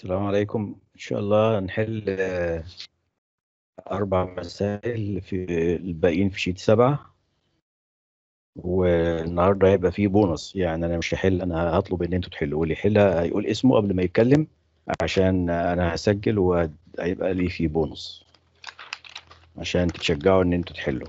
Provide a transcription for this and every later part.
السلام عليكم إن شاء الله هنحل آه، أربع مسائل في الباقيين في شيت سبعة والنهارده هيبقى فيه بونص يعني أنا مش هحل أنا هطلب إن أنتوا تحلوا واللي يحلها هيقول اسمه قبل ما يتكلم عشان أنا هسجل وهيبقى لي فيه بونص عشان تتشجعوا إن أنتوا تحلوا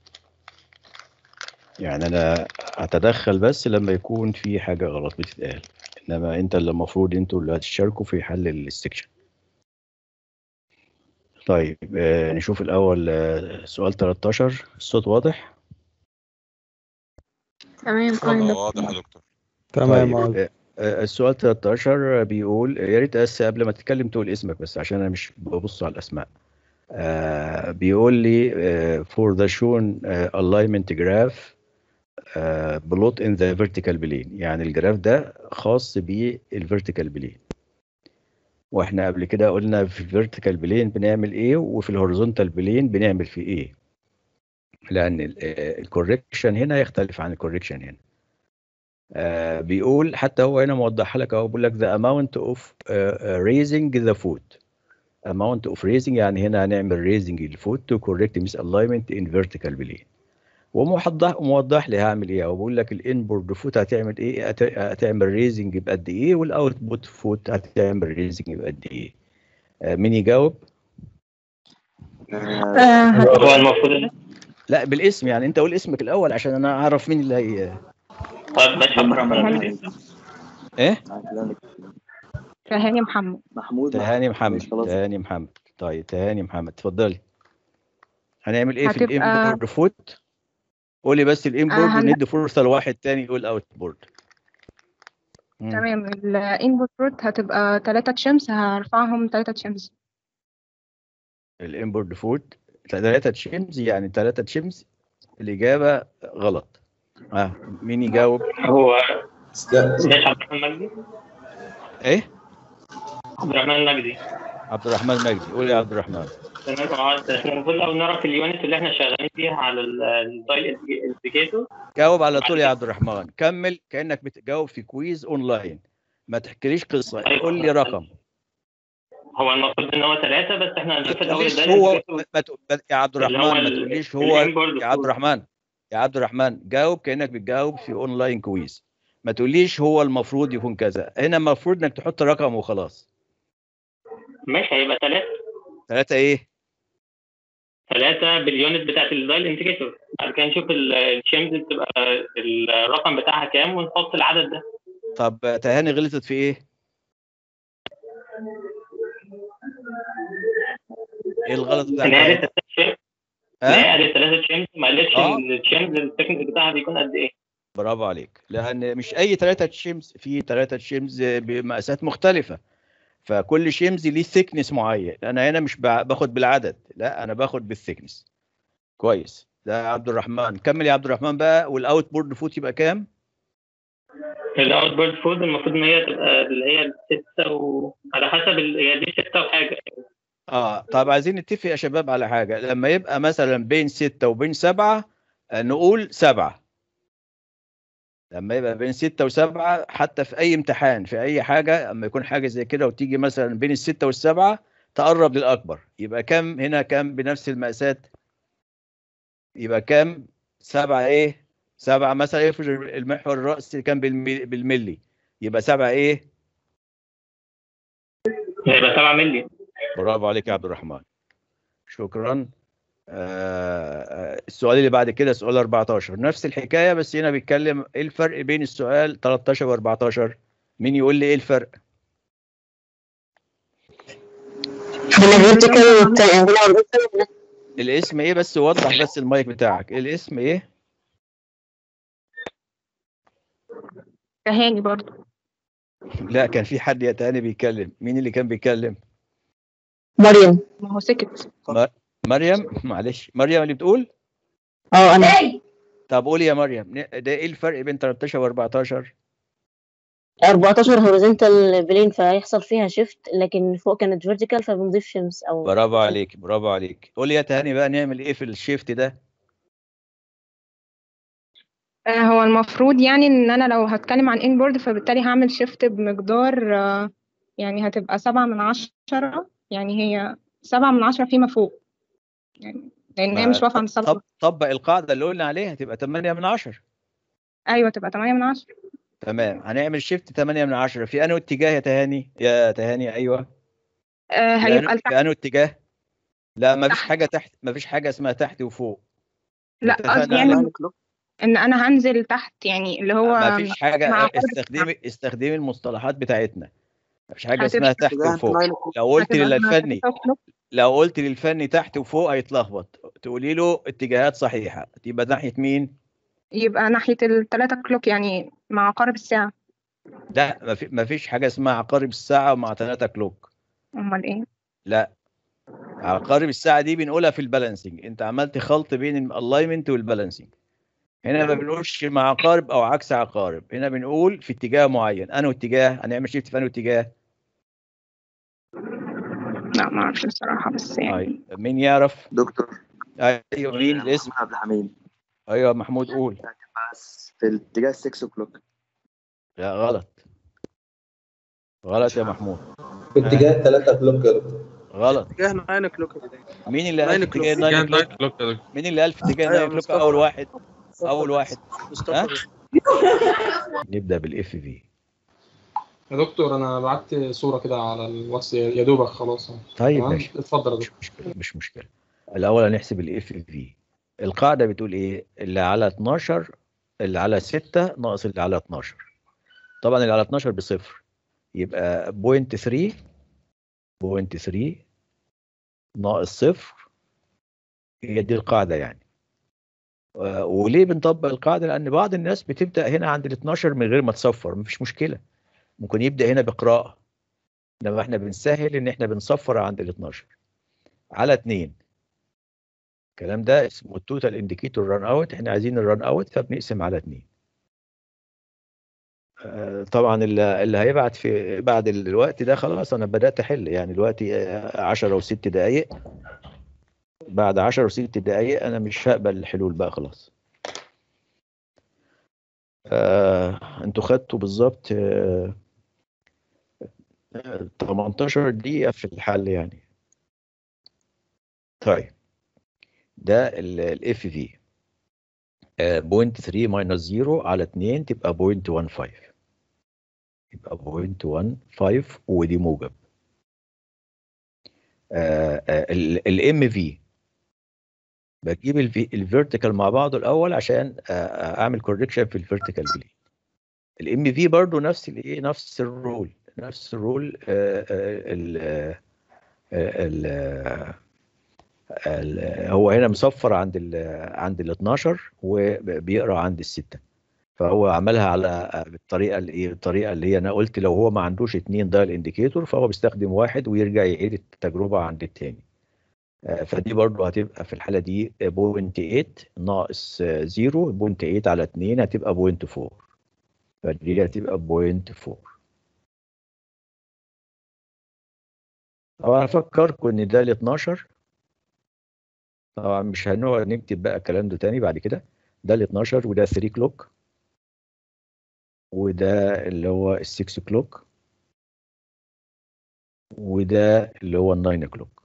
يعني أنا هتدخل بس لما يكون في حاجة غلط بتتقال انما انت اللي المفروض انتوا اللي هتشاركوا في حل السكشن طيب آه نشوف الاول آه سؤال 13 الصوت واضح تمام اه اه واضح يا دكتور تمام طيب عادي. آه آه، السؤال 13 بيقول يا ريت بس قبل ما تتكلم تقول اسمك بس عشان انا مش ببص على الاسماء آه بيقول لي آه for the shown آه alignment graph آه plot in the vertical plane يعني الجراف ده خاص بالvertical plane واحنا قبل كده قلنا في الفيرتيكال بلين بنعمل ايه وفي الهوريزونتال بلين بنعمل في ايه لان الكوركشن هنا يختلف عن الكوركشن هنا آه بيقول حتى هو هنا موضح لك اهو بيقول لك the amount of uh, raising the foot amount of raising يعني هنا هنعمل raising الفوت to correct misalignment in vertical plane وموضح موضح لي هعمل ايه وبقول لك الانبورد فوت هتعمل ايه هت- هتعمل ريزنج بقد ايه والاوتبوت فوت هتعمل ريزنج بقد ايه آه، مين يجاوب آه، هو المفروض إن- لا بالاسم يعني انت قول اسمك الاول عشان انا اعرف مين اللي هي طيب ماشي عبد الرحمن ايه فهاني محمد محمود تهاني محمد ماشي، خلاص. تهاني محمد طيب تهاني محمد اتفضلي هنعمل ايه في هتبقى- الانبورد فوت قولي بس الانبورد آه، هن- وندي فرصه لواحد تاني يقول اوت بورد تمام الانبوت روت هتبقى تلاتة تشمس هرفعهم تلاتة تشمس الانبورد فوت ثلاثة تشيمز يعني ثلاثة تشيمز الإجابة غلط اه مين يجاوب هو ماشي عبد الرحمن مجدي ايه عبد الرحمن مجدي عبد الرحمن مجدي قول يا عبد الرحمن تمام اه احنا المفروض لو نعرف اليونت اللي احنا شغالين فيها على الدايل انديكيتور جاوب على طول يا عبد الرحمن كمل كأنك بتجاوب في كويز اونلاين ما تحكيليش قصة أيوة. قول لي رقم هو المفروض ان هو ثلاثة بس احنا ما هنشوف الاول تقوليش الدايل هو indicator ما تق- ما- يا عبد اللي الرحمن هو ما ال- تقوليش هو الانبورد يا عبد فوت. الرحمن يا عبد الرحمن جاوب كأنك بتجاوب في اونلاين كويز ما تقوليش هو المفروض يكون كذا هنا المفروض انك تحط رقم وخلاص ماشي هيبقى ثلاثة ثلاثة ايه ثلاثة باليونت بتاعت الدايل انديكيتور بعد كده نشوف الشيمز بتبقى الرقم بتاعها كام ونحط العدد ده طب تهاني غلطت في ايه ايه الغلط بتاع ان هي تهاني؟ قالت ثلاثة ها؟ هي قالت ثلاثة شيمز ما قالتش آه. ان الشيمز التكنيك بتاعها بيكون قد ايه برافو عليك لان مش اي ثلاثة شيمز في ثلاثة شيمز بمقاسات مختلفة فكل شيمز ليه ثيكنس معين انا هنا مش بع- باخد بالعدد لا انا باخد بالثيكنس كويس ده يا عبد الرحمن كمل يا عبد الرحمن بقى والاوت بورد فوت يبقى كام الاوت بورد فود المفروض ان هي تبقى اللي هي ستة وعلى حسب ال... هي دي ستة وحاجة اه طب عايزين نتفق يا شباب على حاجة لما يبقى مثلا بين ستة وبين سبعة آه، نقول سبعة لما يبقى بين ستة وسبعة حتى في أي امتحان في أي حاجة أما يكون حاجة زي كده وتيجي مثلا بين الستة والسبعة تقرب للأكبر يبقى كام هنا كام بنفس المقاسات يبقى كام سبعة إيه سبعة مثلا افرض المحور الرأسي كان بالمي- بالملي يبقى سبعة إيه هيبقى 7 مللي برافو عليك يا عبد الرحمن شكرا آه، آه، السؤال اللي بعد كده سؤال 14 نفس الحكايه بس هنا بيتكلم ايه الفرق بين السؤال 13 و 14 مين يقول لي ايه الفرق بين الفيرتيكال والتانجل الاسم ايه بس وضح بس المايك بتاعك الاسم ايه فهاني برضو لا كان في حد يا تاني بيتكلم مين اللي كان بيتكلم مريم ما هو سكت مريم معلش مريم اللي بتقول اه انا طب قولي يا مريم ده ايه الفرق بين 13 و 14 14 هوريزونتال بلين فهيحصل فيها شيفت لكن فوق كانت فيرتيكال فبنضيف شمس او برافو عليك برافو عليك قولي يا تهاني بقى نعمل ايه في الشيفت ده آه، هو المفروض يعني ان انا لو هتكلم عن انبورد فبالتالي هعمل شيفت بمقدار آه، يعني هتبقى سبعة من عشرة يعني هي سبعة من عشرة فيما فوق يعني لأن هي ما مش واقفة عند سبعة طب طبق القاعده اللي قلنا عليها تبقى 8 من 10 أيوة تبقى تمانية من عشرة تمام هنعمل شيفت 8 من 10 في انه اتجاه يا تهاني يا تهاني ايوه آه في هيبقى أنو- لتحت في انه اتجاه لا ما فيش تحت. حاجه تحت ما فيش حاجه اسمها تحت وفوق لا اتفقنا قصدي على- يعني إن أنا هنزل تحت يعني اللي هو ما فيش حاجه مع قرب استخدمي استخدمي المصطلحات بتاعتنا ما فيش حاجه هتبقى- اسمها تحت اتجاه وفوق ناين o'clock. لو قلت هتبقى للفني تلاتة o'clock. لو قلت للفني تحت وفوق هيتلخبط تقولي له اتجاهات صحيحه تبقى ناحيه مين يبقى ناحية التلاتة كلوك يعني مع عقارب الساعة لا ما في ما فيش حاجه اسمها عقارب الساعه مع 3 كلوك أمال إيه؟ لا عقارب الساعه دي بنقولها في البالانسنج انت عملت خلط بين الالاينمنت والبالانسنج هنا ما بنقولش مع عقارب او عكس عقارب هنا بنقول في اتجاه معين انه اتجاه هنعمل شيفت في انه اتجاه لا ما أعرفش الصراحة بس يعني طيب مين يعرف دكتور ايوه مين الاسم محمد عبد الحميد ايوه محمود قول بس في الاتجاه 6 o'clock لا غلط غلط يا محمود في اتجاه 3 كلوك يا دكتور غلط اتجاه 9 o'clock مين اللي قال في 9 اتجاه 9 كلوك كلوك يا دكتور مين اللي قال في اتجاه أيوة، 9 كلوك مصطفى. اول واحد اول واحد ها مصطفى نبدا بالاف في يا دكتور انا بعت صوره كده على الواتس يا دوبك خلاص طيب تمام ماشي اتفضل يا مش دكتور مشكله مش مشكله الاول هنحسب الاف في القاعده بتقول ايه اللي على 12 اللي على 6 ناقص اللي على 12 طبعا اللي على 12 بصفر يبقى بوينت 3 بوينت 3 ناقص صفر هي دي القاعده يعني آه، وليه بنطبق القاعده لان بعض الناس بتبدا هنا عند ال 12 من غير ما تصفر مفيش مشكله ممكن يبدا هنا بقراءه انما احنا بنسهل ان احنا بنصفر عند ال 12 على 2 الكلام ده اسمه التوتال انديكيتور ران اوت احنا عايزين الران اوت فبنقسم على 2 آه، طبعا اللي اللي هيبعت في بعد الوقت ده خلاص انا بدات احل يعني دلوقتي 10 و6 دقائق بعد 10 و6 دقائق انا مش هقبل الحلول بقى خلاص آه، انتوا خدتوا بالظبط آه، آه، 18 دقيقة في الحل يعني طيب ده الاف في بوينت 3 ماينس 0 على 2 تبقى بوينت 15 يبقى بوينت 15 ودي موجب الام في بجيب الفيرتيكال مع بعضه الاول عشان آه، آه، اعمل كوركشن في الفيرتيكال بلين الام في برضه نفس الايه نفس الرول نفس الرول آه، آه، ال آه، ال آه، ال- هو هنا مصفر عند ال عند ال 12 وبيقرا عند الستة فهو عملها على بالطريقه اللي ايه الطريقه اللي هي انا قلت لو هو ما عندوش اتنين دايل انديكيتور فهو بيستخدم واحد ويرجع يعيد التجربه عند التاني آه، فدي برضو هتبقى في الحاله دي بوينت 8 ناقص 0 بوينت 8 على 2 هتبقى بوينت 4 فدي هتبقى بوينت 4 طبعا افكركم ان ده ال 12 طبعا مش هنقعد نكتب بقى الكلام ده تاني بعد كده ده ال 12 وده 3 كلوك وده اللي هو ال 6 كلوك وده اللي هو ال 9 كلوك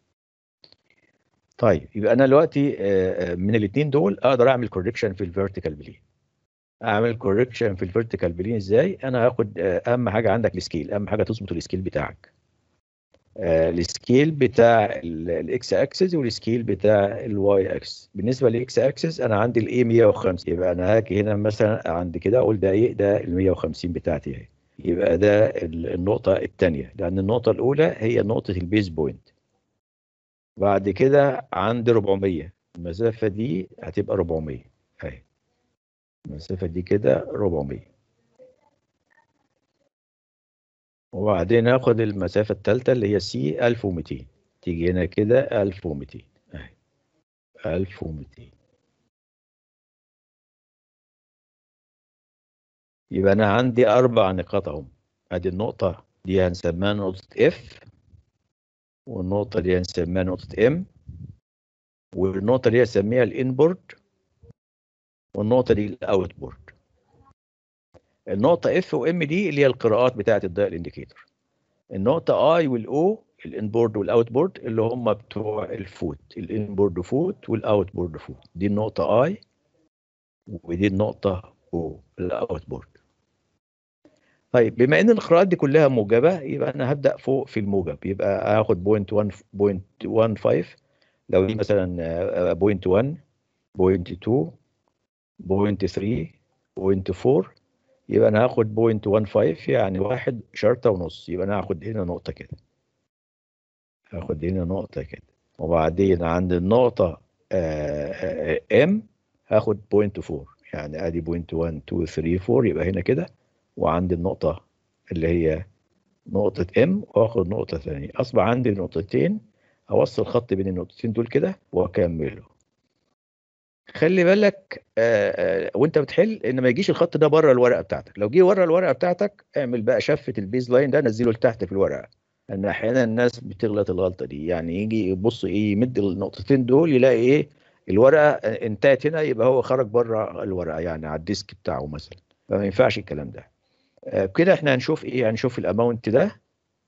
طيب يبقى انا دلوقتي آه، آه، من الاثنين دول اقدر اعمل كوركشن في الفيرتيكال بلين اعمل كوركشن في الفيرتيكال بلين ازاي انا هاخد آه، اهم حاجه عندك السكيل اهم حاجه تظبط السكيل بتاعك آه، السكيل بتاع الاكس اكسس والسكيل بتاع الواي اكسس بالنسبه للاكس اكسس انا عندي الاي 150 يبقى انا هاجي هنا مثلا عند كده اقول ده ايه ده ال 150 بتاعتي اهي يبقى ده ال- النقطه الثانيه لان النقطه الاولى هي نقطه البيز بوينت بعد كده عند 400 المسافه دي هتبقى 400 اهي المسافه دي كده 400 وبعدين ناخد المسافة الثالثة اللي هي سي 1200 تيجي هنا كده 1200 اهي 1200 يبقى أنا عندي أربع نقاط أهم أدي النقطة دي هنسميها نقطة F والنقطة دي هنسميها نقطة M والنقطة دي هنسميها الانبورد والنقطة دي الاوتبورد النقطة F و M دي اللي هي القراءات بتاعة الدايل انديكيتور النقطة اي والاو الانبورد والاوت بورد اللي هم بتوع الفوت الانبورد فوت والاوت بورد فوت دي النقطة اي ودي النقطة او الاوت بورد طيب بما ان القراءات دي كلها موجبة يبقى انا هبدأ فوق في الموجب يبقى هاخد بوينت 1 بوينت 15 لو دي مثلا بوينت 1 بوينت 2 بوينت 3 بوينت 4 يبقى انا هاخد بوينت 15 يعني واحد شرطة ونص يبقى انا هاخد هنا نقطة كده هاخد هنا نقطة كده وبعدين عند النقطة ام هاخد بوينت 4 يعني ادي بوينت 1 2 3 4 يبقى هنا كده وعندي النقطة اللي هي نقطة ام واخد نقطة ثانية اصبح عندي نقطتين اوصل خط بين النقطتين دول كده واكمله خلي بالك آه، آه، وانت بتحل ان ما يجيش الخط ده بره الورقه بتاعتك لو جه بره الورقه بتاعتك اعمل بقى شفه البيز لاين ده نزله لتحت في الورقه لان احيانا الناس بتغلط الغلطه دي يعني يجي يبص ايه يمد النقطتين دول يلاقي ايه الورقه انتهت هنا يبقى هو خرج بره الورقه يعني على الديسك بتاعه مثلا فما ينفعش الكلام ده آه، كده احنا هنشوف ايه هنشوف الاماونت ده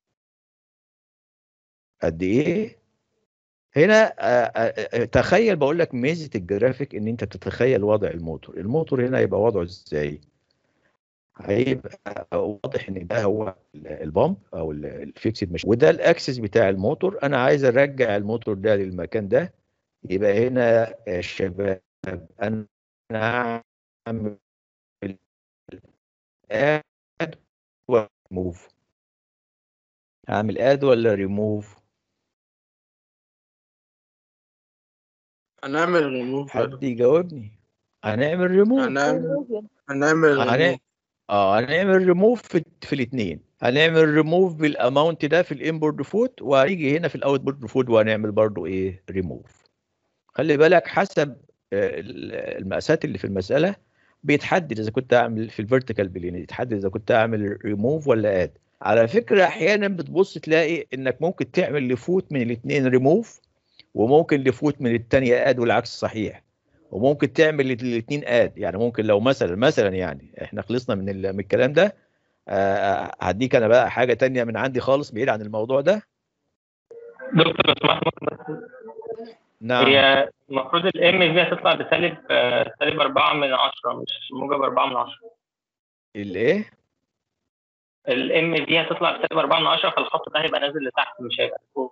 قد ايه هنا آه، آه، آه، تخيل بقول لك ميزه الجرافيك ان انت تتخيل وضع الموتور الموتور هنا يبقى وضعه ازاي هيبقى واضح ان ده هو البامب او الفيكسد مش وده الاكسس بتاع الموتور انا عايز ارجع الموتور ده للمكان ده يبقى هنا يا شباب انا هعمل اد وموف هعمل اد ولا ريموف هنعمل ريموف حد يجاوبني هنعمل ريموف هنعمل هنعمل هن... ريموف اه هنعمل ريموف في, في الاثنين هنعمل ريموف بالاماونت ده في الانبورد فوت وهيجي هنا في الاوت بورد فوت وهنعمل برضو ايه ريموف خلي بالك حسب آه، ال- المقاسات اللي في المساله بيتحدد اذا كنت اعمل في الفيرتيكال بلين يتحدد اذا كنت اعمل ريموف ولا اد على فكره احيانا بتبص تلاقي انك ممكن تعمل لفوت من الاثنين ريموف وممكن لفوت من الثانيه اد والعكس صحيح وممكن تعمل الاثنين اد يعني ممكن لو مثلا مثلا يعني احنا خلصنا من ال- من الكلام ده آه، هديك انا بقى حاجه تانية من عندي خالص بعيد عن الموضوع ده دكتور لو سمحت ممكن بس نعم هي المفروض الام دي هتطلع بسالب آه، سالب 4 من 10 مش موجب 4 من 10 الايه الام دي هتطلع بسالب 4 من 10 فالخط ده هيبقى نازل لتحت مش هيبقى فوق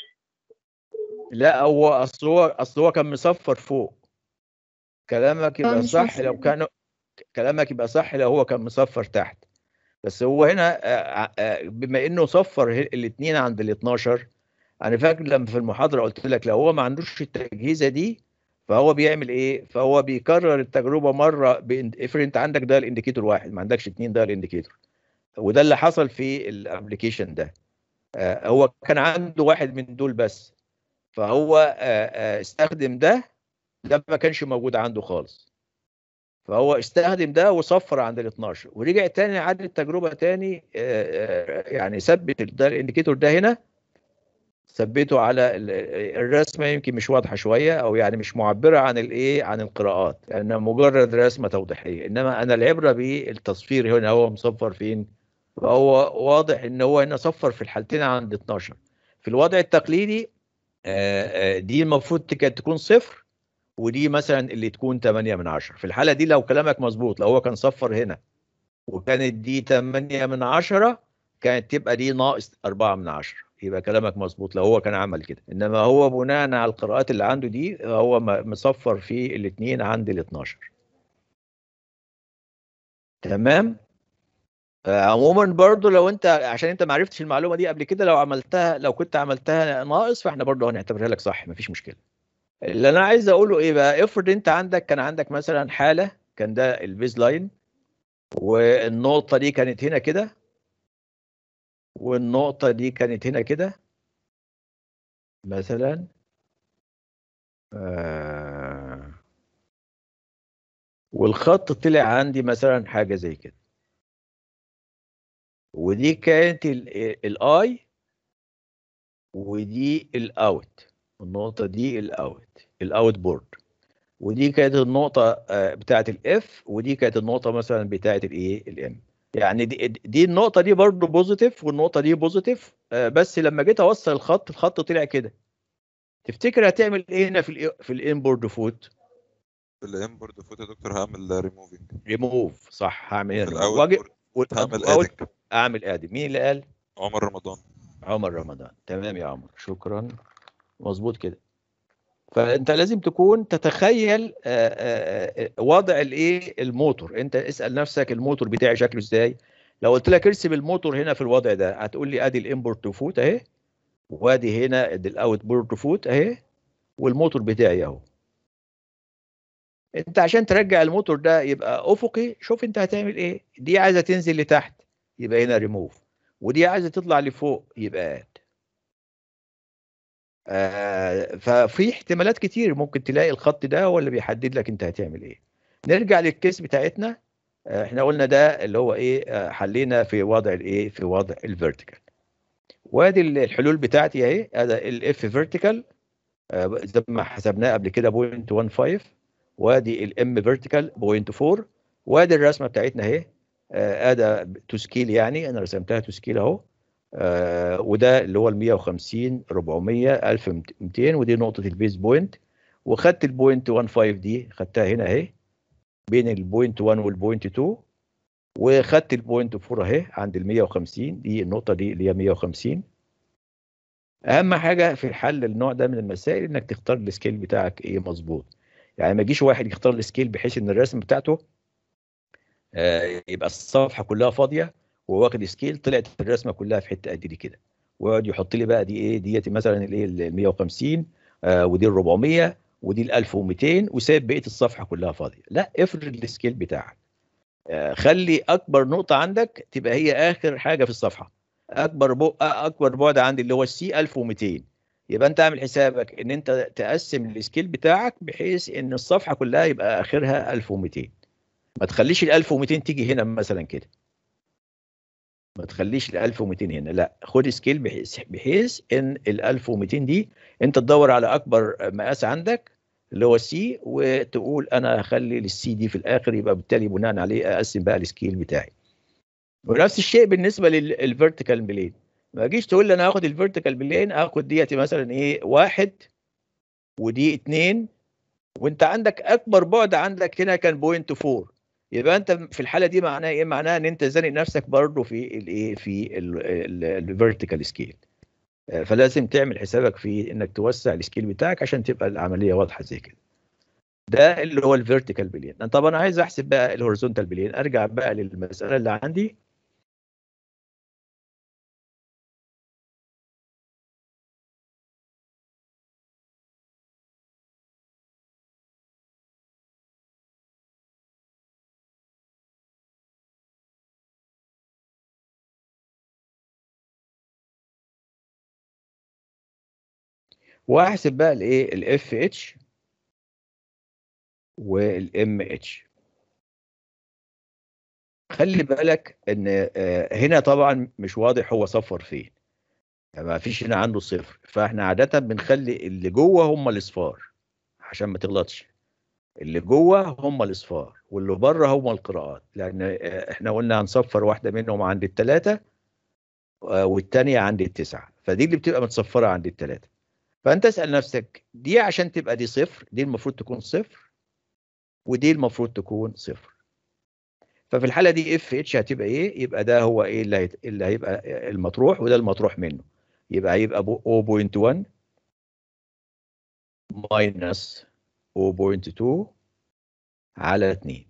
لا هو اصل هو اصل هو كان مصفر فوق كلامك يبقى مش صح لو كان كلامك يبقى صح لو هو كان مصفر تحت بس هو هنا آه، آه، بما انه صفر الاثنين عند ال 12 انا فاكر لما في المحاضره قلت لك لو هو ما عندوش التجهيزه دي فهو بيعمل ايه؟ فهو بيكرر التجربه مره بإن- افرض انت عندك ده الانديكيتور واحد ما عندكش اثنين ده الانديكيتور وده اللي حصل في الابلكيشن ده آه، هو كان عنده واحد من دول بس فهو آه، آه، استخدم ده ده ما كانش موجود عنده خالص فهو استخدم ده وصفر عند ال 12 ورجع تاني عاد التجربه تاني آه، آه، يعني ثبت ال- ده الانديكيتور ده هنا ثبته على ال- الرسمه يمكن مش واضحه شويه او يعني مش معبره عن الايه عن القراءات لانها مجرد رسمه توضيحيه انما انا العبره بالتصفير هنا هو مصفر فين فهو واضح ان هو هنا صفر في الحالتين عند 12 في الوضع التقليدي آه، آه، دي المفروض كانت تكون صفر ودي مثلا اللي تكون 8 من 10 في الحاله دي لو كلامك مظبوط لو هو كان صفر هنا وكانت دي 8 من 10 كانت تبقى دي ناقص 4 من 10 يبقى كلامك مظبوط لو هو كان عمل كده انما هو بناء على القراءات اللي عنده دي هو م- مصفر في الاثنين عند ال 12 تمام آه، عموما برضو لو انت عشان انت ما عرفتش المعلومه دي قبل كده لو عملتها لو كنت عملتها ناقص فاحنا برضو هنعتبرها لك صح مفيش مشكله اللي انا عايز اقوله ايه بقى افرض انت عندك كان عندك مثلا حاله كان ده البيز لاين والنقطه دي كانت هنا كده والنقطه دي كانت هنا كده مثلا آه والخط طلع عندي مثلا حاجه زي كده ودي كانت الاي ودي الاوت النقطه دي الاوت الاوت بورد ودي كانت النقطه آه، بتاعه الاف ودي كانت النقطه مثلا بتاعه الايه الام يعني دي, دي النقطه دي برضو بوزيتيف والنقطه دي بوزيتيف آه، بس لما جيت اوصل الخط الخط طلع كده تفتكر هتعمل ايه هنا في ال في الانبورد فوت في الانبورد فوت يا دكتور هعمل ريموفنج ريموف صح هعمل ايه في remote. الاول وأجي- و- هعمل وأقول- ادنج اعمل ادي مين اللي قال عمر رمضان عمر رمضان تمام يا عمر شكرا مظبوط كده فانت لازم تكون تتخيل آه، آه، آه، وضع الايه الموتور انت اسال نفسك الموتور بتاعي شكله ازاي لو قلت لك ارسم الموتور هنا في الوضع ده هتقول لي ادي الانبورت فوت اهي وادي هنا ادي الاوت بورت فوت اهي والموتور بتاعي اهو انت عشان ترجع الموتور ده يبقى افقي شوف انت هتعمل ايه دي عايزه تنزل لتحت يبقى هنا ريموف ودي عايزه تطلع لفوق يبقى اد آه ففي احتمالات كتير ممكن تلاقي الخط ده هو اللي بيحدد لك انت هتعمل ايه نرجع للكيس بتاعتنا آه احنا قلنا ده اللي هو ايه آه حلينا في وضع الايه في وضع الفيرتيكال وادي الحلول بتاعتي اهي هذا الاف فيرتيكال زي ما حسبناه قبل كده 0.15 وادي الام فيرتيكال 0.4 وادي الرسمه بتاعتنا اهي آه، ادي تو سكيل يعني انا رسمتها تو سكيل اهو آه، وده اللي هو ال 150 400 1200 ودي نقطه البيز بوينت وخدت البوينت 15 دي خدتها هنا اهي بين البوينت 1 والبوينت 2 وخدت البوينت 4 اهي عند ال 150 دي النقطه دي اللي هي 150 اهم حاجه في الحل النوع ده من المسائل انك تختار السكيل بتاعك ايه مظبوط يعني ما يجيش واحد يختار السكيل بحيث ان الرسم بتاعته آه، يبقى الصفحه كلها فاضيه وواخد سكيل طلعت الرسمه كلها في حته قد دي كده ويقعد يحط لي بقى دي ايه ديت مثلا الايه ال 150 آه، ودي ال 400 ودي ال 1200 وسايب بقيه الصفحه كلها فاضيه لا افرض السكيل بتاعك آه، خلي اكبر نقطه عندك تبقى هي اخر حاجه في الصفحه اكبر بو... اكبر بعد عندي اللي هو السي 1200 يبقى انت اعمل حسابك ان انت تقسم السكيل بتاعك بحيث ان الصفحه كلها يبقى اخرها 1200 ما تخليش ال 1200 تيجي هنا مثلا كده ما تخليش ال 1200 هنا لا خد سكيل بحيث بحيث ان ال 1200 دي انت تدور على اكبر مقاس عندك اللي هو السي وتقول انا هخلي السي دي في الاخر يبقى بالتالي بناء عليه اقسم بقى السكيل بتاعي ونفس الشيء بالنسبه للفيرتيكال بلين ما اجيش تقول لي انا هاخد الفيرتيكال بلين اخد ديت مثلا ايه واحد ودي اتنين وانت عندك اكبر بعد عندك هنا كان بوينت 4 يبقى انت في الحاله دي معناها ايه معناها ان انت زانق نفسك برضه في الايه في الفيرتيكال سكيل فلازم تعمل حسابك في انك توسع السكيل بتاعك عشان تبقى العمليه واضحه زي كده ده اللي هو الفيرتيكال بلين طب انا عايز احسب بقى الهوريزونتال بلين ارجع بقى للمساله اللي عندي واحسب بقى الايه الاف اتش والام اتش خلي بالك ان آه، هنا طبعا مش واضح هو صفر فين يعني ما فيش هنا عنده صفر فاحنا عاده بنخلي اللي جوه هم الاصفار عشان ما تغلطش اللي جوه هم الاصفار واللي بره هم القراءات لان آه، احنا قلنا هنصفر واحده منهم عند الثلاثه والثانيه عند التسعه فدي اللي بتبقى متصفره عند الثلاثه فانت اسال نفسك دي عشان تبقى دي صفر دي المفروض تكون صفر ودي المفروض تكون صفر ففي الحاله دي اف اتش هتبقى ايه يبقى ده هو ايه اللي, هيت... اللي هيبقى المطروح وده المطروح منه يبقى هيبقى 0.1 ماينس 0.2 على 2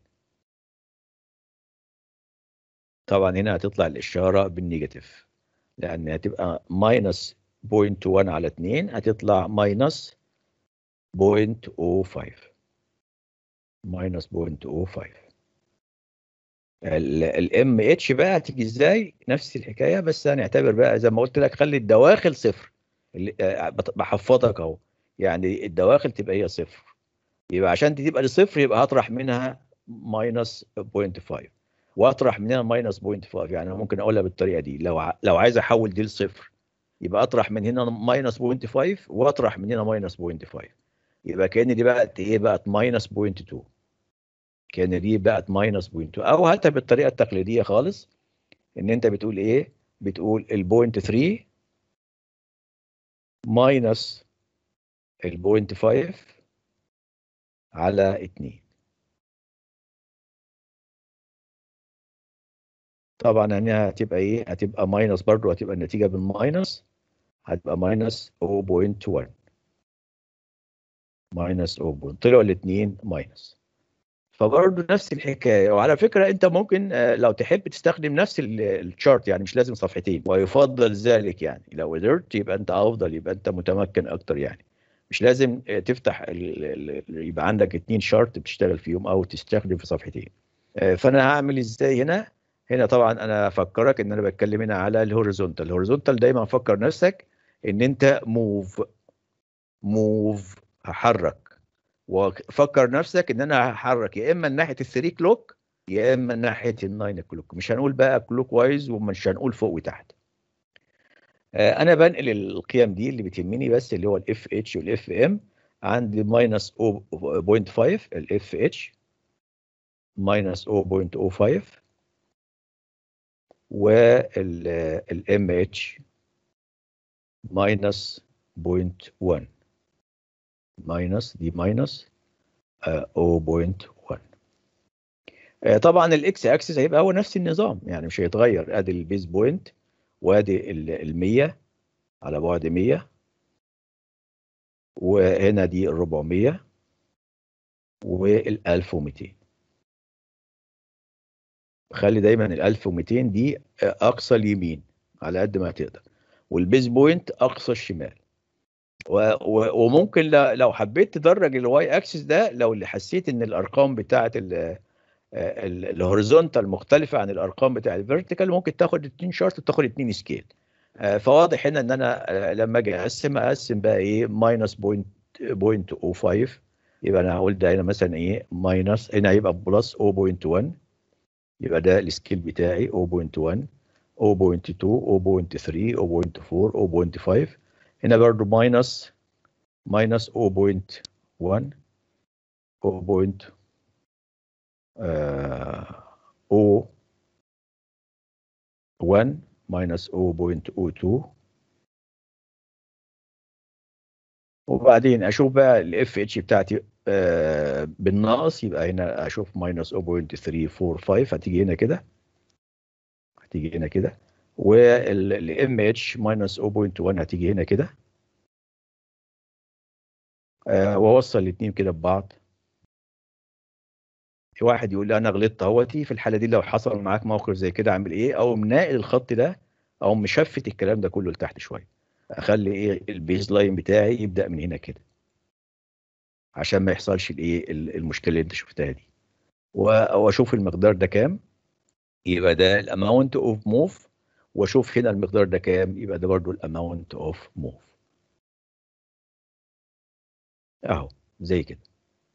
طبعا هنا هتطلع الاشاره بالنيجاتيف لان هتبقى ماينس 0.1 على 2 هتطلع ماينس 0.05 ماينس 0.05 الام اتش بقى هتيجي ازاي نفس الحكايه بس هنعتبر بقى زي ما قلت لك خلي الدواخل صفر اللي- آه، بت- بحفظك اهو يعني الدواخل تبقى هي صفر يبقى عشان دي تبقى لصفر يبقى هطرح منها ماينس 0.5 واطرح من هنا ماينس 0.5 يعني ممكن اقولها بالطريقه دي لو ع- لو عايز احول دي لصفر يبقى اطرح من هنا ماينس 0.5 واطرح من هنا ماينس 0.5 يبقى كان دي بقت ايه بقت ماينس 0.2 كان دي بقت ماينس 0.2 او هاتها بالطريقه التقليديه خالص ان انت بتقول ايه بتقول البوينت 3 ماينس البوينت 5 على 2 طبعا هنا هتبقى ايه هتبقى ماينس برضو هتبقى النتيجه بالماينس هتبقى ماينس 0.1 ماينس 0. طلعوا الاثنين ماينس فبرضه نفس الحكايه وعلى فكره انت ممكن آه، لو تحب تستخدم نفس ال- الشارت يعني مش لازم صفحتين ويفضل ذلك يعني لو قدرت يبقى انت افضل يبقى انت متمكن اكتر يعني مش لازم آه، تفتح ال- ال- ال- يبقى عندك اتنين شارت بتشتغل فيهم او تستخدم في صفحتين آه، فانا هعمل ازاي هنا هنا طبعا انا افكرك ان انا بتكلم هنا على الهوريزونتال الهوريزونتال دايما فكر نفسك ان انت موف موف هحرك وفكر نفسك ان انا هحرك يا اما ناحيه الثري كلوك يا اما ناحيه الناين كلوك مش هنقول بقى كلوك وايز ومش هنقول فوق وتحت آه، انا بنقل القيم دي اللي بتهمني بس اللي هو الاف اتش والاف ام عندي ماينس 0.5 الاف اتش ماينس 0.05 والام اتش ماينس 0.1 ماينس دي ماينس آه، 0.1 آه، طبعا الاكس اكسس هيبقى هو نفس النظام يعني مش هيتغير ادي البيز بوينت وادي ال 100 على بعد 100 وهنا دي ال 400 وال 1200 خلي دايما ال 1200 دي آه، اقصى اليمين على قد ما تقدر والبيز بوينت اقصى الشمال و- و- وممكن ل- لو حبيت تدرج الواي اكسس ده لو اللي حسيت ان الارقام بتاعه الهوريزونتال مختلفه عن الارقام بتاع الفيرتيكال ممكن تاخد اتنين شارت وتاخد اتنين سكيل آه، فواضح هنا ان انا آه، لما اجي اقسم اقسم بقى ايه ماينس بوينت بوينت 05 يبقى انا هقول ده هنا مثلا ايه ماينس هنا هيبقى بلس 0.1 يبقى ده السكيل بتاعي 0.1 0.2 0.3 0.4 0.5 هنا برضو ماينس ماينس 0.1 0. آه، 0.1 ماينس 0.02 وبعدين اشوف بقى الاف اتش بتاعتي آه، بالناقص يبقى هنا اشوف ماينس 0.345 هتيجي هنا كده هتيجي هنا كده والام اتش ماينس 0.1 هتيجي هنا كده آه، واوصل الاثنين كده ببعض في واحد يقول لي انا غلطت اهوتي في الحاله دي لو حصل معاك موقف زي كده اعمل ايه او مناقل الخط ده او مشفت الكلام ده كله لتحت شويه اخلي ايه البيز لاين بتاعي يبدا من هنا كده عشان ما يحصلش الايه ال- المشكله اللي انت شفتها دي و- واشوف المقدار ده كام يبقى ده الاماونت اوف موف واشوف هنا المقدار ده كام يبقى ده برضو الاماونت اوف موف اهو زي كده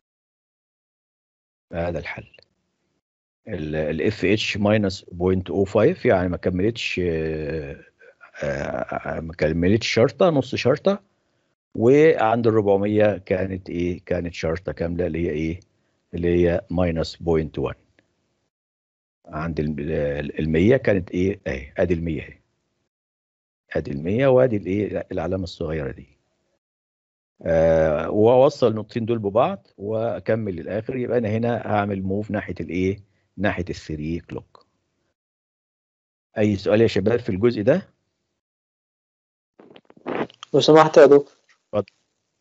هذا الحل الاف اتش ماينس 0.05 يعني ما كملتش آه، آه، ما كملتش شرطه نص شرطه وعند ال 400 كانت ايه كانت شرطه كامله اللي هي ايه اللي هي ماينس 0.1 عند ال 100 كانت ايه اهي ادي ال 100 اهي ادي ال 100 وادي الايه العلامه الصغيره دي آه واوصل النقطتين دول ببعض واكمل للاخر يبقى انا هنا هعمل موف ناحيه الايه ناحيه الثري كلوك اي سؤال يا شباب في الجزء ده لو سمحت يا دكتور اتفضل.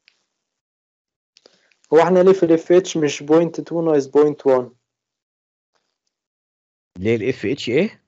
هو احنا ليه في الاف اتش مش بوينت 2 ناقص بوينت 1 ليه الاف اتش ايه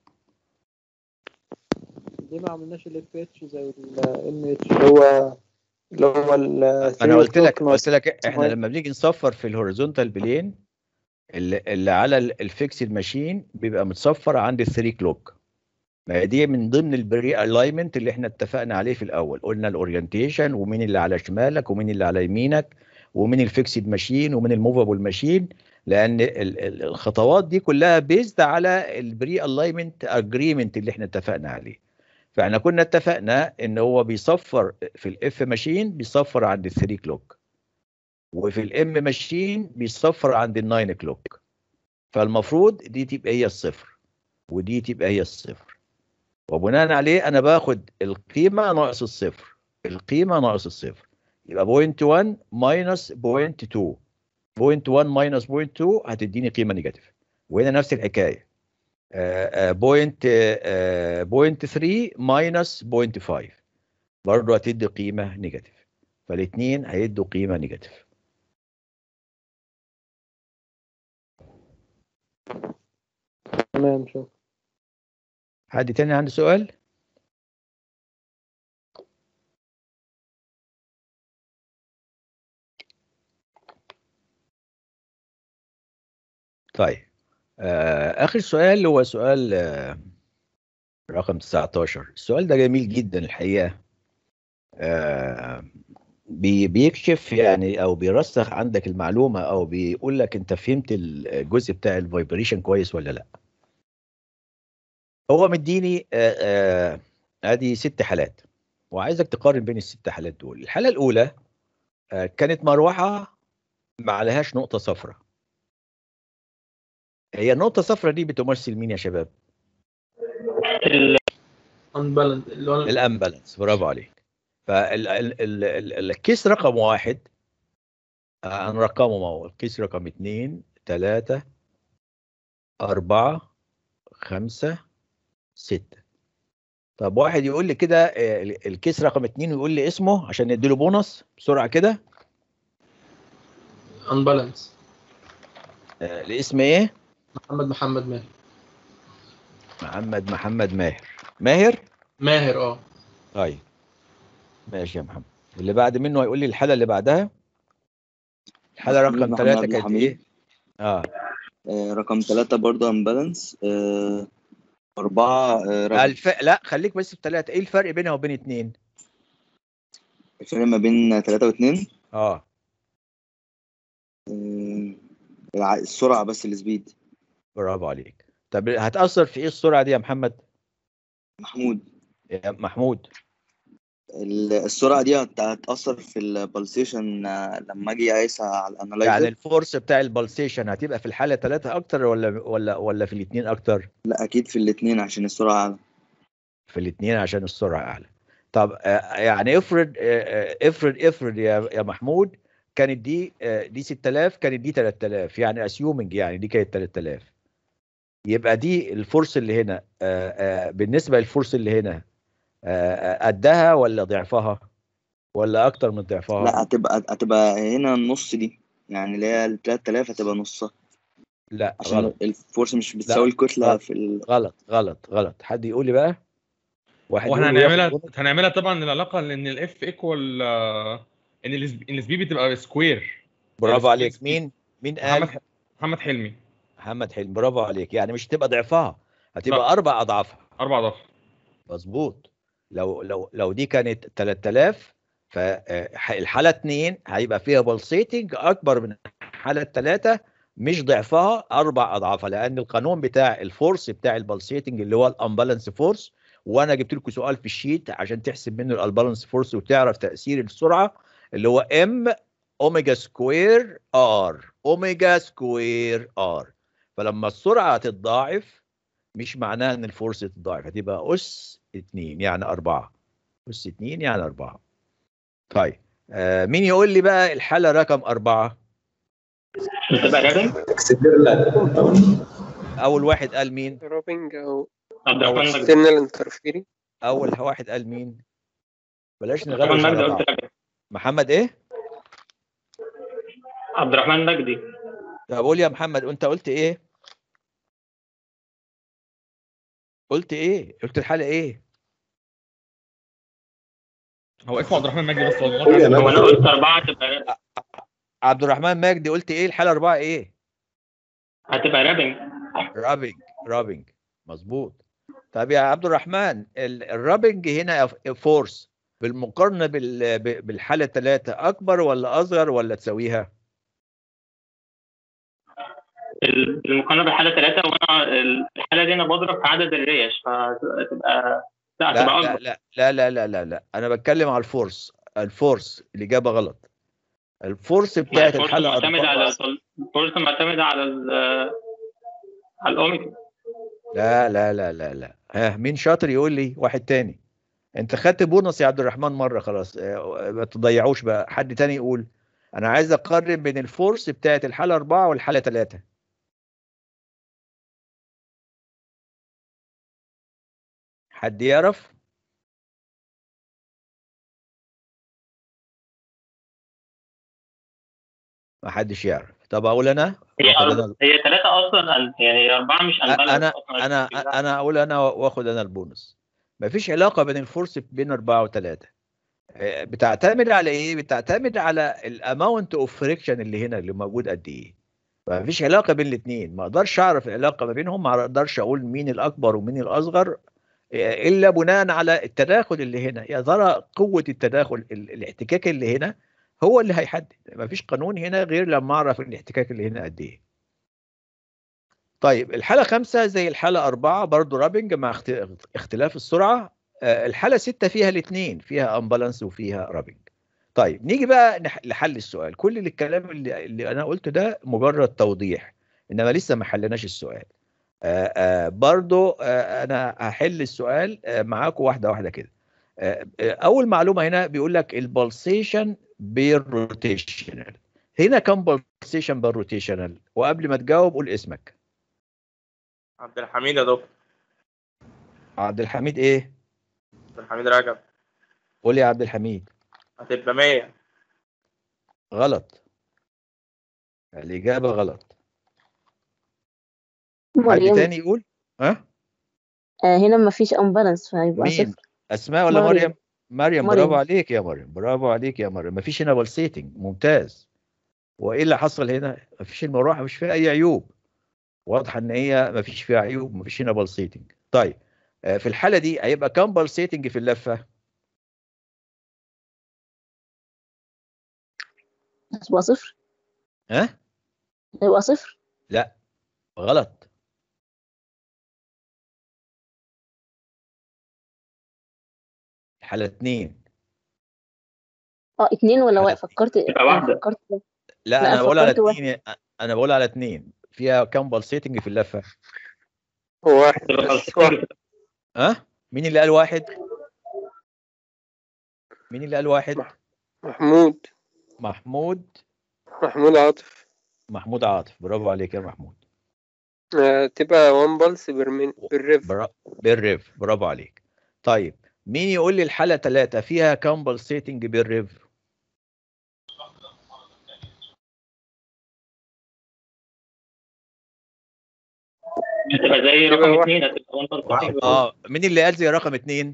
ليه ما عملناش الاف اتش زي الام اتش هو اللي هو ال انا قلت لك o'clock ناقص قلت لك احنا point. لما بنيجي نصفر في الهوريزونتال بلين اللي, اللي على الفيكسد ماشين بيبقى متصفر عند الثري كلوك ما هي دي من ضمن البري الاينمنت اللي احنا اتفقنا عليه في الاول قلنا الاورينتيشن ومين اللي على شمالك ومين اللي على يمينك ومين الفيكسد ماشين ومين الموفابل ماشين لان ال- ال- الخطوات دي كلها بيزد على البري الاينمنت اجريمنت اللي احنا اتفقنا عليه فاحنا كنا اتفقنا ان هو بيصفر في الاف ماشين بيصفر عند الثري كلوك وفي الام ماشين بيصفر عند الناين كلوك فالمفروض دي تبقى هي الصفر ودي تبقى هي الصفر وبناء عليه انا باخد القيمه ناقص الصفر القيمه ناقص الصفر يبقى بوينت 1 ماينس بوينت 2 بوينت 1 ماينس بوينت 2 هتديني قيمه نيجاتيف وهنا نفس الحكايه بوينت بوينت 3 ماينس بوينت 5 برضه هتدي قيمه نيجاتيف فالاثنين هيدوا قيمه نيجاتيف تمام شكرا حد تاني عنده سؤال؟ طيب آه آخر سؤال هو سؤال آه رقم 19 السؤال ده جميل جدا الحقيقة آه بي بيكشف يعني أو بيرسخ عندك المعلومة أو بيقول لك أنت فهمت الجزء بتاع الفايبريشن كويس ولا لأ هو مديني آه، آه، ادي ست حالات وعايزك تقارن بين الست حالات دول الحاله الاولى آه، كانت مروحه ما عليهاش نقطه صفراء هي النقطه الصفراء دي بتمثل مين يا شباب ال- unbalanced اللي هو الامبالانس برافو عليك فالكيس رقم واحد آه، هنرقمه ما هو الكيس رقم اثنين ثلاثة أربعة خمسة ستة طب واحد يقول لي كده آه، ال- الكيس رقم اتنين ويقول لي اسمه عشان نديله بونص بسرعة كده unbalanced آه، الاسم ايه؟ محمد محمد ماهر محمد محمد ماهر ماهر؟ ماهر اه طيب ماشي يا محمد اللي بعد منه هيقول لي الحالة اللي بعدها الحالة محمد رقم محمد ثلاثة عبد كانت الحميد. ايه؟ اه آه، رقم ثلاثة برضه امبالانس آه، أربعة آه، رابع. الف... لا خليك بس في ثلاثة ايه الفرق بينها وبين اتنين؟ الفرق ما بين ثلاثة واثنين اه آه، الع- السرعة بس السبيد برافو عليك طب هتأثر في ايه السرعة دي يا محمد؟ محمود يا محمود ال- السرعة دي هت- هتأثر في البلسيشن لما أجي أقيسها على يعني الأنالايزر الفورس بتاع البلسيشن هتبقى في الحالة ثلاثة أكتر ولا ولا ولا في الاثنين أكتر؟ لا أكيد في الاتنين عشان السرعة أعلى في الاثنين عشان السرعة أعلى. طب آه، يعني افرض آه، آه، افرض افرض يا يا محمود كانت دي آه، دي 6000 كانت دي 3000 يعني اسيومنج يعني دي كانت 3000 يبقى دي الفورس اللي هنا آه، آه، بالنسبة للفورس اللي هنا آه، آه، قدها ولا ضعفها ولا أكتر من ضعفها؟ لا هتبقى هتبقى هنا النص دي يعني اللي هي ال 3000 هتبقى نصها لا عشان غلط الفورس مش بتساوي الكتلة غلط. في ال... غلط غلط غلط حد يقول لي بقى واحد واحنا يقول لي ياخد هنعملها بونص. هنعملها طبعا العلاقه لان الاف ايكوال ان السبي بتبقى سكوير برافو يعني عليك speed- مين مين قال محمد محمد حلمي محمد حلمي برافو عليك يعني مش هتبقى ضعفها هتبقى لا. اربع اضعافها اربع اضعاف مظبوط لو لو لو دي كانت 3000 فالحاله 2 هيبقى فيها بلسيتنج اكبر من حاله 3 مش ضعفها اربع اضعافها لان القانون بتاع الفورس بتاع البلسيتنج اللي هو الامبالانس فورس وانا جبت لكم سؤال في الشيت عشان تحسب منه الامبالانس فورس وتعرف تاثير السرعه اللي هو ام اوميجا سكوير ار اوميجا سكوير ار فلما السرعه تتضاعف مش معناها ان الفورس تتضاعف هتبقى اس 2 يعني 4 اس 2 يعني 4 طيب آه مين يقول لي بقى الحاله رقم 4 بتبقى رابنج اول واحد قال مين روبينج او عبد الرحمن مجدي سيجنال انترفيرنج اول واحد قال مين بلاش عبد الرحمن نغلس مجدي على قلت بعض رابنج محمد ايه عبد الرحمن مجدي طب قول يا محمد وانت قلت ايه قلت ايه قلت الحاله ايه هو اسمه عبد الرحمن مجدي بس هو قول يا الموقع هو انا مجدي. قلت اربعه تبقى عبد الرحمن مجدي قلت ايه الحاله اربعه ايه هتبقى رابنج رابنج رابنج مظبوط طب يا عبد الرحمن ال- الرابنج هنا فورس بالمقارنه بال- ب- بالحاله ثلاثة اكبر ولا اصغر ولا تساويها المقارنه بالحاله ثلاثه وانا الحاله دي انا بضرب في عدد الريش فتبقى لا لا هتبقى لا اكبر لا لا لا لا لا لا انا بتكلم على الفورس الفورس الاجابه غلط الفورس لا بتاعت الفورس الحاله معتمد على أربعة. الفورس معتمد على ال على الاوميجا لا لا لا لا لا ها مين شاطر يقول لي واحد تاني انت خدت بونص يا عبد الرحمن مره خلاص آه، ما تضيعوش بقى حد تاني يقول انا عايز اقارن بين الفورس بتاعت الحاله أربعة والحاله ثلاثة حد يعرف ما حدش يعرف طب اقول انا هي واخد أرب... انا هي ثلاثة أصلا أن- يعني أربعة مش unbalanced انا أصلا انا انا اقول انا واخد انا البونص مفيش علاقه بين الفورس بين أربعة وثلاثة بتعتمد على ايه بتعتمد على الاماونت اوف فريكشن اللي هنا اللي موجود قد ايه مفيش علاقه بين الاثنين ما اقدرش اعرف العلاقه ما بينهم ما اقدرش اقول مين الاكبر ومين الاصغر الا بناء على التداخل اللي هنا يا ترى قوه التداخل ال- الاحتكاك اللي هنا هو اللي هيحدد مفيش قانون هنا غير لما اعرف الاحتكاك اللي هنا قد ايه طيب الحالة خمسة زي الحالة أربعة برضو رابنج مع اخت- اختلاف السرعة آه، الحالة ستة فيها الاثنين فيها امبالانس وفيها رابنج طيب نيجي بقى نح- لحل السؤال كل الكلام اللي, اللي أنا قلته ده مجرد توضيح إنما لسه ما حلناش السؤال آه، آه، برضو آه، أنا هحل السؤال آه، معاكم واحدة واحدة كده آه، آه، أول معلومة هنا بيقول لك البلسيشن بالروتيشنال هنا كم بلسيشن بالروتيشنال وقبل ما تجاوب قول اسمك عبد الحميد يا دكتور عبد الحميد ايه عبد الحميد رجب قول يا عبد الحميد هتبقى 100 غلط الإجابة غلط حد مريم تاني يقول ها آه هنا ما فيش امبالانس فهيبقى مين صفر أسماء ولا مريم. مريم مريم مريم. برافو عليك يا مريم برافو عليك يا مريم مفيش هنا بلسيتنج ممتاز وايه اللي حصل هنا مفيش المروحة مش فيها أي عيوب واضحة إن هي مفيش فيها عيوب مفيش هنا بلسيتنج طيب آه، في الحالة دي هيبقى كام بلسيتنج في اللفة هتبقى صفر ها هيبقى صفر لا غلط الحالة اتنين اه اتنين ولا على واحد فكرت تبقى واحدة. فكرت لا, لا، انا بقول على فكرت واحد. اتنين انا بقول على اتنين فيها كام بلسيتنج في اللفه واحد تبقى بس واحد ها مين اللي قال واحد مين اللي قال واحد محمود محمود محمود عاطف محمود عاطف برافو عليك يا محمود آه، تبقى وان بلس بالمن بالريف برا... بالريف برافو عليك طيب مين يقول لي الحاله ثلاثة فيها كام بلسيتنج بالريف هتبقى زي تبقى رقم واحد. اثنين هتبقى 1 واحد. اه مين اللي قال زي رقم اتنين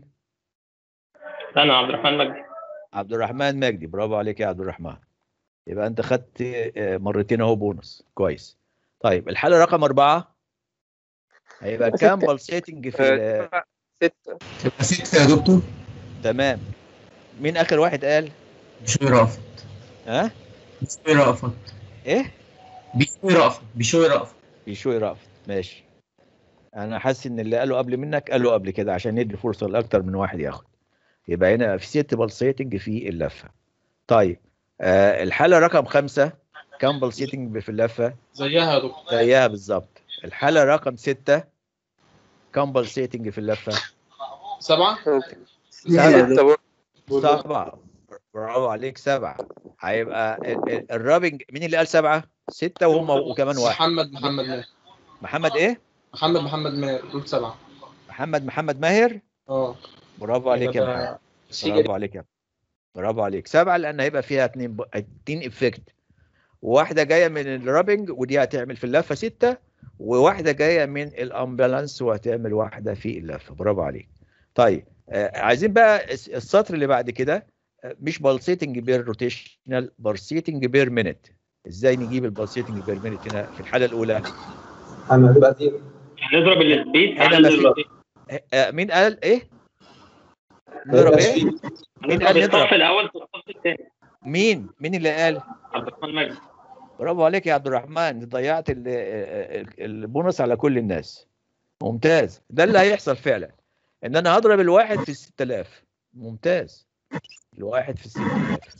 انا عبد الرحمن مجدي عبد الرحمن مجدي برافو عليك يا عبد الرحمن يبقى انت خدت آه، مرتين اهو بونص كويس طيب الحاله رقم أربعة هيبقى ستة. كام بلسيتنج في ال- آه، تبقى ستة تبقى ستة يا دكتور تمام مين اخر واحد قال بشوي رأفت ها بشوي رأفت ايه بشوي رأفت بشوي رأفت بيشوي رأفت ماشي انا حاسس ان اللي قاله قبل منك قاله قبل كده عشان ندي فرصه لاكتر من واحد ياخد يبقى هنا في ست بلسيتنج في اللفه طيب آه الحاله رقم خمسة كام بلسيتنج في اللفه زيها يا دكتور زيها بالظبط الحاله رقم ستة كام بلسيتنج في اللفه سبعة ستة برضه. سبعة برافو عليك سبعة هيبقى ال- ال- الرابنج مين اللي قال سبعة؟ ستة وهم وكمان واحد محمد محمد ماهر محمد ايه؟ محمد محمد ماهر قلت سبعة محمد محمد ماهر اه برافو عليك يا يبقى محمد سي برافو عليك يا برافو عليك سبعة لأن هيبقى فيها اتنين ب... اتنين افكت واحدة جاية من الرابنج ودي هتعمل في اللفة ستة وواحدة جاية من الامبالانس وهتعمل واحدة في اللفة برافو عليك طيب آه عايزين بقى الس- السطر اللي بعد كده آه، مش بالسيتنج بير روتيشنال بالسيتنج بير مينت ازاي نجيب البالسيتنج بير مينت هنا في الحالة الأولى هنبقى زيرو هنضرب السبيد في هنا عدد مفيش- الرصيد آه مين قال ايه؟ نضرب هيبقى ايه؟ شيء. مين هنضرب قال الصف نضرب؟ الاول في الصف الثاني مين؟ مين اللي قال؟ عبد الرحمن مجدي برافو عليك يا عبد الرحمن انت ضيعت ال- ال- البونص على كل الناس ممتاز ده اللي هيحصل فعلا ان انا هضرب الواحد في الستة آلاف ممتاز الواحد في الستة آلاف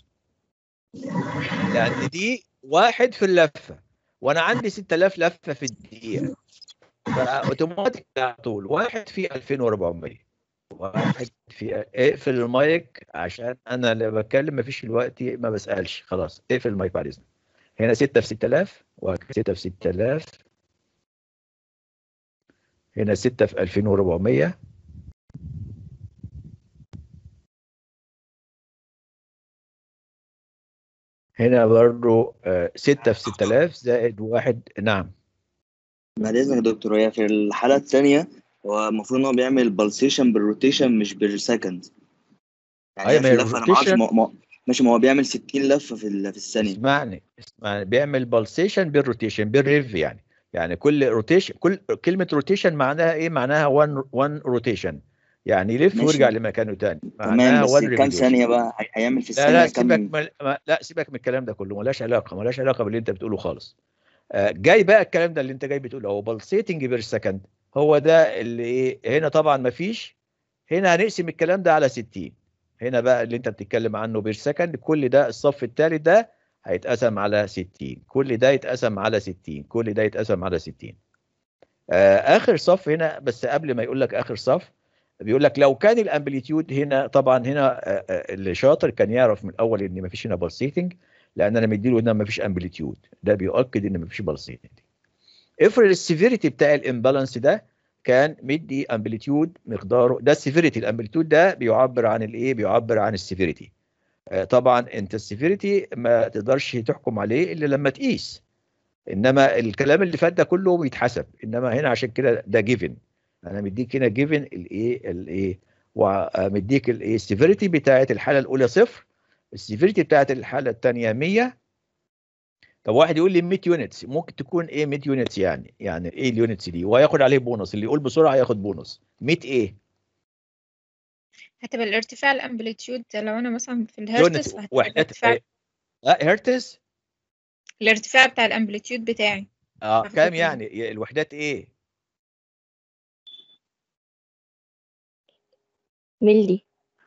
لان دي واحد في اللفة وانا عندي ستة آلاف لفة في الدقيقة فاوتوماتيك على طول واحد في 2400 واحد في اقفل المايك عشان انا اللي بتكلم مفيش الوقت ما بسالش خلاص اقفل المايك بعد اذنك هنا 6 في 6000 وهكذا 6 في 6000 هنا 6 في 2400 هنا برضو 6 في 6000 زائد واحد نعم بعد اذنك يا دكتور هي في الحالة الثانية هو المفروض ان هو بيعمل بالسيشن بالروتيشن مش بالسكند يعني أيوة، هي ما في هي اللفة انا ما اعرفش الروتيشن- ما- ما- ماشي ما هو بيعمل 60 لفة في ال- في الثانية اسمعني اسمعني بيعمل بالسيشن بالروتيشن بالريف يعني يعني كل روتيشن كل كلمه روتيشن معناها ايه معناها 1 1 روتيشن يعني يلف ماشي. ويرجع لمكانه تاني تمام معناها بس 1 كام ريفوليوشن ثانية بقى هي- هيعمل في لا الثانية لا سيبك كام من ما- لا سيبك من الكلام ده كله ملهاش علاقه ملهاش علاقه باللي انت بتقوله خالص آه، جاي بقى الكلام ده اللي انت جاي بتقوله هو بالسيتنج بير سكند هو ده اللي ايه هنا طبعا ما فيش هنا هنقسم الكلام ده على 60 هنا بقى اللي انت بتتكلم عنه بير سكند كل ده الصف الثالث ده هيتقسم على 60 كل ده يتقسم على 60 كل ده يتقسم على 60 آه، اخر صف هنا بس قبل ما يقول لك اخر صف بيقول لك لو كان الامبليتيود هنا طبعا هنا آه، آه، اللي شاطر كان يعرف من الاول ان ما فيش هنا بالسيتنج لان انا مديله هنا ما فيش امبليتيود ده بيؤكد ان ما فيش بالسيتنج افرض السيفيريتي بتاع الامبالانس ده كان مدي امبليتيود مقداره ده السيفيريتي الامبليتيود ده بيعبر عن الايه بيعبر عن السيفيريتي آه، طبعا انت السيفيريتي ما تقدرش تحكم عليه الا لما تقيس انما الكلام اللي فات ده كله بيتحسب انما هنا عشان كده ده جيفن انا مديك هنا جيفن الايه الايه ومديك الايه السيفيريتي بتاعت الحاله الاولى صفر السيفيريتي بتاعت الحاله الثانيه 100 طب واحد يقول لي 100 يونتس ممكن تكون ايه 100 يونتس يعني يعني ايه اليونتس دي وهياخد عليه بونص اللي يقول بسرعه هياخد بونص 100 ايه هتبقى الارتفاع الامبليتيود لو انا مثلا في يونت الهرتز فهتبقى وحدات الارتفاع إيه؟ لا هرتز الارتفاع بتاع الامبليتيود بتاعي اه باخده كام كده. يعني الوحدات ايه ملي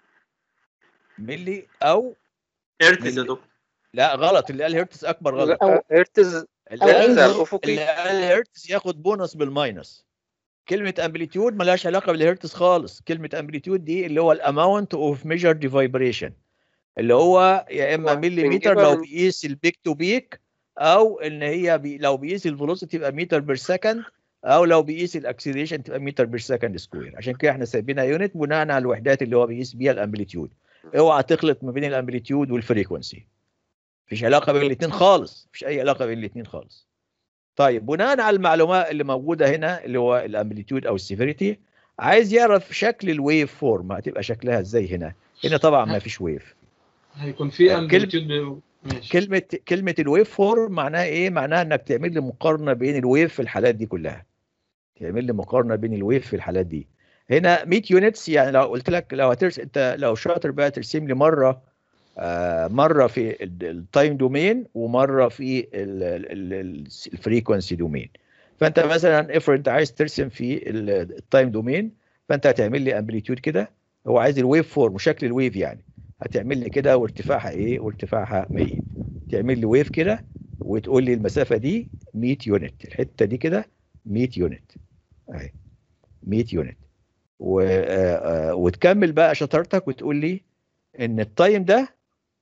ملي او هرتز يا ملي دكتور لا غلط اللي قال هرتز اكبر غلط لا هرتز اللي أو قال إنش. الأفقي. اللي قال هرتز ياخد بونص بالماينس كلمة امبليتيود ملهاش علاقة بالهرتز خالص كلمة امبليتيود دي اللي هو الاماونت اوف ميجرد فايبريشن اللي هو يا اما هو ملي متر بنجيبها لو من- بيقيس البيك تو بيك او ان هي بي لو بيقيس الفيلوسيتي يبقى متر بير سكند او لو بيقيس الاكسلريشن تبقى متر بير سكند سكوير عشان كده احنا سايبينها يونت بناء على الوحدات اللي هو بيقيس بيها الامبليتيود اوعى تخلط ما بين الامبليتيود والفريكونسي مفيش علاقه بين الاثنين خالص مفيش اي علاقه بين الاثنين خالص طيب بناء على المعلومات اللي موجوده هنا اللي هو الامبليتيود او السيفيريتي عايز يعرف شكل الويف فورم هتبقى شكلها ازاي هنا هنا طبعا ما فيش ويف هيكون في كلمة- امبليتيود ب- ماشي كلمه كلمه الويف فورم معناها ايه معناها انك تعمل لي مقارنه بين الويف في الحالات دي كلها تعمل لي مقارنه بين الويف في الحالات دي هنا 100 يونتس يعني لو قلت لك لو هترسم انت لو شاطر بقى ترسم لي مره آه مره في التايم دومين ومره في الفريكونسي دومين فانت مثلا افرض انت عايز ترسم في التايم دومين فانت هتعمل لي امبليتيود كده هو عايز الويف فورم شكل الويف يعني هتعمل لي كده وارتفاعها ايه وارتفاعها 100 تعمل لي ويف كده وتقول لي المسافه دي 100 يونت الحته دي كده 100 يونت اهي 100 يونت و... آه، آه، وتكمل بقى شطارتك وتقول لي ان التايم ده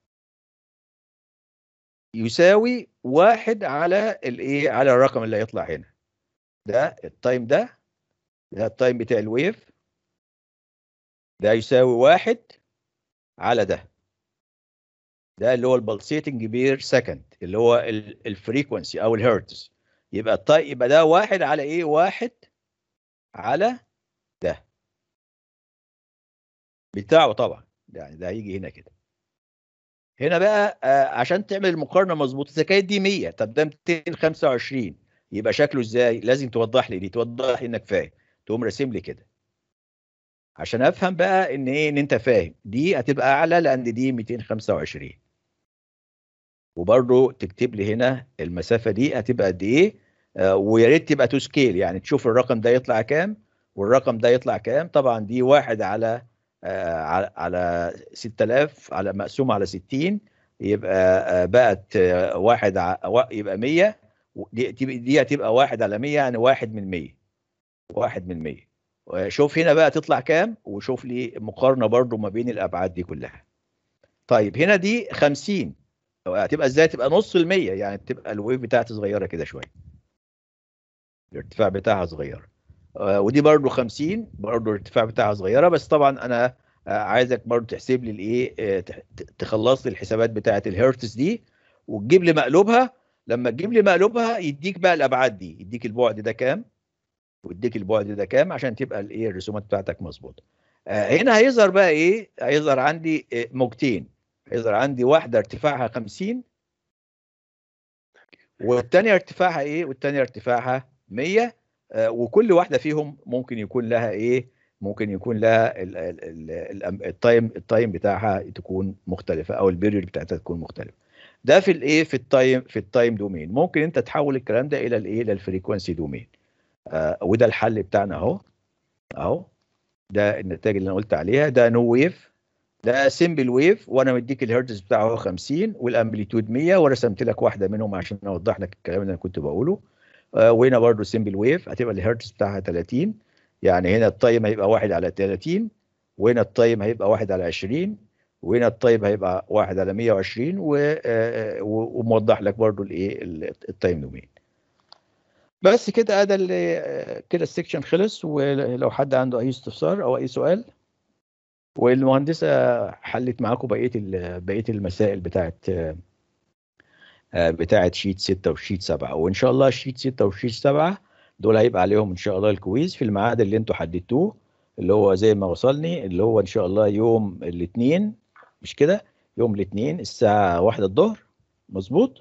يساوي واحد على الايه على الرقم اللي هيطلع هنا ده التايم ده ده التايم بتاع الويف ده يساوي واحد على ده ده اللي هو البلسيتنج بير سكند اللي هو الفريكونسي او الهرتز يبقى الطي... يبقى ده واحد على ايه واحد على ده بتاعه طبعا يعني ده هيجي هنا كده هنا بقى آه عشان تعمل المقارنه مظبوطه اذا كانت دي 100 طب ده 225 يبقى شكله ازاي لازم توضح لي دي توضح لي انك فاهم تقوم راسم لي كده عشان افهم بقى ان ايه ان انت فاهم دي هتبقى اعلى لان دي 225 وبرضه تكتب لي هنا المسافه دي هتبقى قد ايه آه ويا ريت تبقى تو سكيل يعني تشوف الرقم ده يطلع كام والرقم ده يطلع كام طبعا دي واحد على آه على على 6000 على مقسوم على 60 يبقى آه بقت آه واحد ع... يبقى 100 دي دي هتبقى واحد على 100 يعني واحد من 100 واحد من مية شوف هنا بقى تطلع كام وشوف لي مقارنة برضو ما بين الأبعاد دي كلها طيب هنا دي 50 هتبقى ازاي تبقى نص المية يعني تبقى الويف بتاعتي صغيرة كده شوية الارتفاع بتاعها صغير آه، ودي برضو 50 برضو الارتفاع بتاعها صغيرة بس طبعا انا آه، عايزك برضو تحسب لي الايه آه، تح- ت- تخلص لي الحسابات بتاعه الهرتز دي وتجيب لي مقلوبها لما تجيب لي مقلوبها يديك بقى الابعاد دي يديك البعد ده كام ويديك البعد ده كام عشان تبقى الايه الرسومات بتاعتك مظبوطه آه، هنا هيظهر بقى ايه هيظهر عندي آه، موجتين هيظهر عندي واحده ارتفاعها 50 والثانيه ارتفاعها ايه والثانيه ارتفاعها 100 آه، وكل واحده فيهم ممكن يكون لها ايه ممكن يكون لها ال- ال- ال- ال- التايم التايم بتاعها تكون مختلفه او البيريود بتاعتها تكون مختلفه ده في الايه في التايم في التايم دومين ممكن انت تحول الكلام ده الى الايه الى الفريكوانسي دومين آه وده الحل بتاعنا اهو اهو ده النتائج اللي انا قلت عليها ده نو ويف ده سمبل ويف وانا مديك الهرتز بتاعه 50 والامبليتيود 100 ورسمت لك واحده منهم عشان اوضح لك الكلام اللي انا كنت بقوله آه وهنا برضو سمبل ويف هتبقى الهرتز بتاعها 30 يعني هنا التايم هيبقى 1 على 30 وهنا التايم هيبقى 1 على 20 وهنا التايم هيبقى 1 على 120 و- آه، و- وموضح لك برضو الايه ال- التايم دومين بس كده ادى ال- كده السكشن خلص ولو حد عنده اي استفسار او اي سؤال والمهندسه حلت معاكم بقيه ال- بقيه المسائل بتاعت آه، بتاعت شيت 6 وشيت 7 وان شاء الله شيت 6 وشيت 7 دول هيبقى عليهم ان شاء الله الكويز في الميعاد اللي انتوا حددتوه اللي هو زي ما وصلني اللي هو ان شاء الله يوم الاثنين مش كده يوم الاثنين الساعه 1 الظهر مظبوط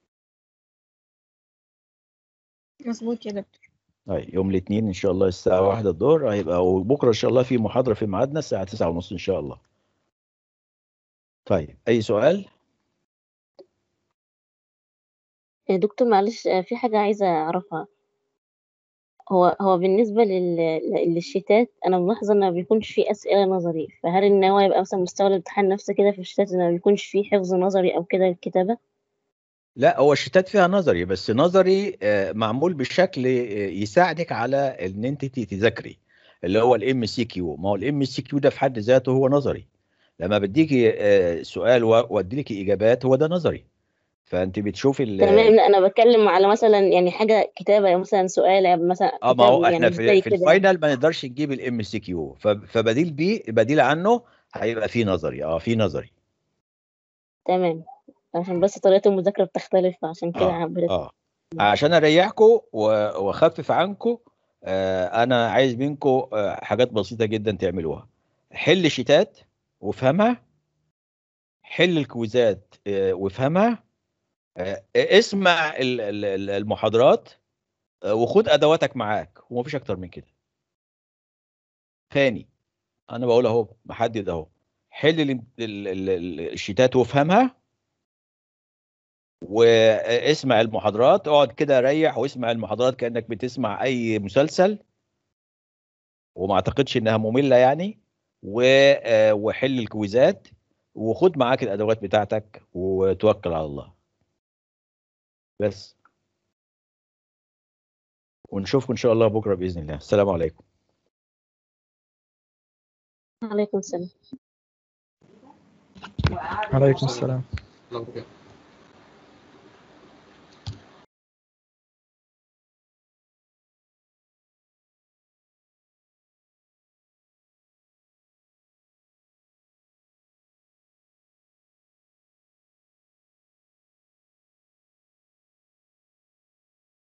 مظبوط يا دكتور طيب يوم الاثنين ان شاء الله الساعه 1 الظهر هيبقى وبكره ان شاء الله في محاضره في ميعادنا الساعه 9 ونص ان شاء الله طيب اي سؤال يا دكتور معلش آه، في حاجة عايزة أعرفها هو هو بالنسبة لل... للشتات أنا ملاحظة إن ما بيكونش فيه أسئلة نظري فهل إن هو يبقى مثلا مستوى الامتحان نفسه كده في الشتات إن ما بيكونش فيه حفظ نظري أو كده الكتابة لا هو الشتات فيها نظري بس نظري آه، معمول بشكل آه، يساعدك على ان انت ت- تذاكري اللي هو الام سي كيو ما هو الام سي كيو ده في حد ذاته هو نظري لما بديكي آه، سؤال و- وادي لك اجابات هو ده نظري فانت بتشوفي ال- تمام لا أنا بتكلم على مثلا يعني حاجة كتابة يعني مثلا سؤال يعني مثلا اه ما هو كتاب احنا يعني في زي في كده الفاينل ما نقدرش نجيب الام سي كيو فبديل بيه بديل عنه هيبقى فيه نظري اه في نظري تمام عشان بس طريقة المذاكرة بتختلف عشان كده اه عبرت اه عشان اريحكم واخفف عنكم آه انا عايز منكم آه حاجات بسيطه جدا تعملوها حل شيتات وافهمها حل الكويزات آه وافهمها آه اسمع ال- ال- ال- المحاضرات آه وخد ادواتك معاك ومفيش اكتر من كده ثاني انا بقول اهو محدد اهو حل ال- ال- ال- ال- الشيتات وافهمها واسمع المحاضرات اقعد كده ريح واسمع المحاضرات كانك بتسمع اي مسلسل وما اعتقدش انها ممله يعني و- آه، وحل الكويزات وخد معاك الادوات بتاعتك وتوكل على الله بس ونشوفكم ان شاء الله بكره باذن الله السلام عليكم عليكم السلام عليكم السلام الله يبارك.